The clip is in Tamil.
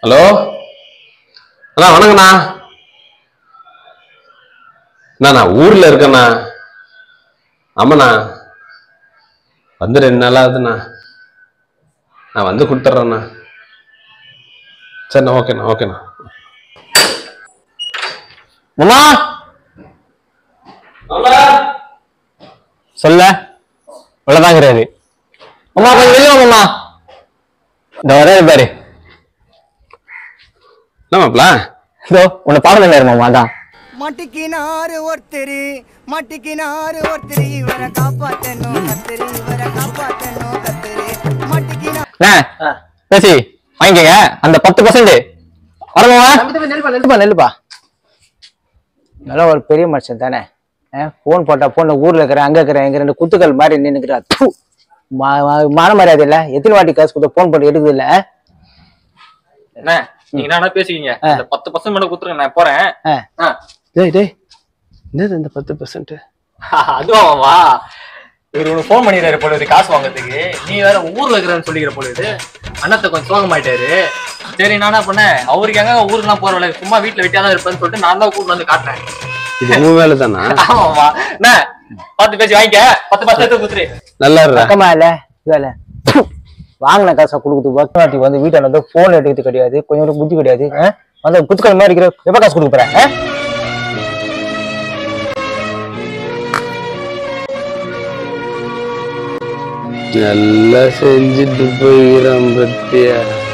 ஹலோ அண்ணா வணக்கண்ணா அண்ணா நான் ஊர்ல இருக்கேண்ணா ஆமாண்ணா வந்து ரெண்டு நாள் ஆகுதுண்ணா நான் வந்து கொடுத்துட்றேண்ணா சரிண்ணா ஓகேண்ணா ஓகேண்ணா மாமா சொல்ல உள்ளதான் கிடையாது அம்மா கொஞ்சம் வெளியே வாங்கம்மா இந்த வர பாரு என்ன மாப்பிள இதோ உன்னை பார்க்கல நேரம் மாமா அதான் மட்டிக்கினாரு ஒருத்தரு மட்டிக்கினாரு ஒருத்தரு இவரை காப்பாத்தணும் கத்தரு இவரை காப்பாத்தணும் கத்தரு மட்டிக்கினா அண்ணே, பேசி வாங்கிக்கங்க அந்த பத்து பர்சன்ட் வரமாமா நெல்லுப்பா நெல்லுப்பா நெல்லுப்பா நல்லா ஒரு பெரிய மனுஷன் தானே ஃபோன் போட்டா போன ஊர்ல இருக்கிறேன் அங்க இருக்கிறேன் எங்க ரெண்டு குத்துக்கள் மாதிரி நின்னுக்கிறா தூ. மா- மா- மான மரியாதை இல்ல எத்தனை வாட்டி காசு கொடுத்த ஃபோன் போட்டு எடுக்குது இல்ல அண்ணே நீங்க என்ன பேசிக்கீங்க இந்த பத்து பர்சன்ட் மட்டும் கொடுத்துருங்க நான் போறேன் ஆ. டேய் டேய் என்னது இந்த பத்து பர்சன்ட் அதுவாவா இவர் உனக்கு ஃபோன் பண்ணிடுறாரு போல இது காசு வாங்குறதுக்கு நீ வேற ஊர்ல இருக்கிறன்னு சொல்லிக்கிற போல இது அண்ணத்தை கொஞ்சம் சோகமாயிட்டாரு சரி நான் என்ன பண்ணேன் அவருக்கு எங்க ஊருக்குலாம் போற வேலை சும்மா வீட்டுல வெட்டியா தான் இருப்பேன்னு சொல்லிட்டு நான் தான் கூட்டு வந்து காட்டுறேன் இது உன் வேலை தானா ஆமாமா என்ன பார்த்து பேசி வாங்கிக்க பத்து பத்து எடுத்து கொடுத்துரு நல்லா இருடா. பக்கமா இல்ல வேலை வாங்கின காசை கொடுக்குது பக்கவாட்டி வந்து வீட்டை வந்து போன் எடுக்கிறது கிடையாது கொஞ்சம் கூட புத்தி கிடையாது ஆ? வந்து குத்துக்கள் மாதிரி இருக்கிற எப்ப காசு கொடுக்க போறேன் ஆ? நல்லா செஞ்சுட்டு போயிடும் பத்தியா